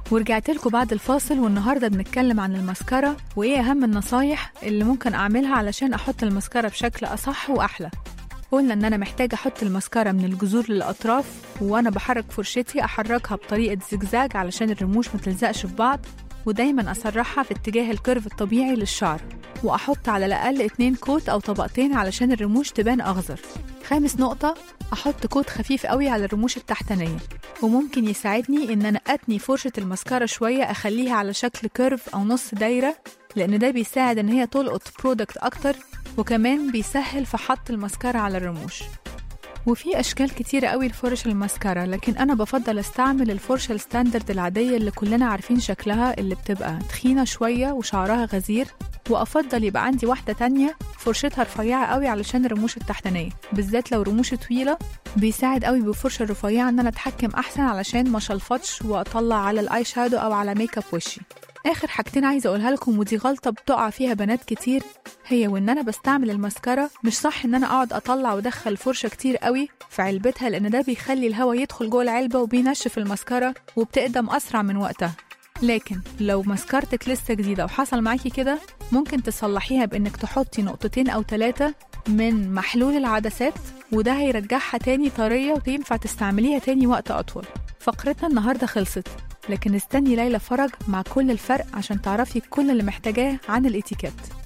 ورجعت لكم بعد الفاصل والنهارده بنتكلم عن المسكرة وايه اهم النصايح اللي ممكن اعملها علشان احط المسكرة بشكل اصح واحلى قلنا ان انا محتاجة احط المسكرة من الجذور للاطراف وانا بحرك فرشتي احركها بطريقة زجزاج علشان الرموش ما تلزقش في بعض ودايما اسرحها في اتجاه الكيرف الطبيعي للشعر واحط على الاقل اتنين كوت او طبقتين علشان الرموش تبان اخضر خامس نقطة أحط كوت خفيف قوي على الرموش التحتانية وممكن يساعدني إن أنا أتني فرشة المسكرة شوية أخليها على شكل كيرف أو نص دايرة لأن ده بيساعد إن هي تلقط برودكت أكتر وكمان بيسهل في حط المسكرة على الرموش وفي أشكال كتيرة قوي لفرش المسكرة لكن أنا بفضل أستعمل الفرشة الستاندرد العادية اللي كلنا عارفين شكلها اللي بتبقى تخينة شوية وشعرها غزير وأفضل يبقى عندي واحدة تانية فرشتها رفيعة قوي علشان الرموش التحتانية بالذات لو رموشي طويلة بيساعد قوي بالفرشة الرفيعة إن أنا أتحكم أحسن علشان ما شلفطش وأطلع على الآي شادو أو على ميك اب وشي آخر حاجتين عايزة أقولها لكم ودي غلطة بتقع فيها بنات كتير هي وإن أنا بستعمل المسكرة مش صح إن أنا أقعد أطلع وأدخل فرشة كتير قوي في علبتها لأن ده بيخلي الهواء يدخل جوه العلبة وبينشف المسكرة وبتقدم أسرع من وقتها لكن لو مسكرتك لسه جديدة وحصل معاكي كده ممكن تصلحيها بإنك تحطي نقطتين أو ثلاثة من محلول العدسات وده هيرجعها تاني طرية وتنفع تستعمليها تاني وقت أطول فقرتنا النهاردة خلصت لكن استني ليلى فرج مع كل الفرق عشان تعرفي كل اللي محتاجاه عن الاتيكيت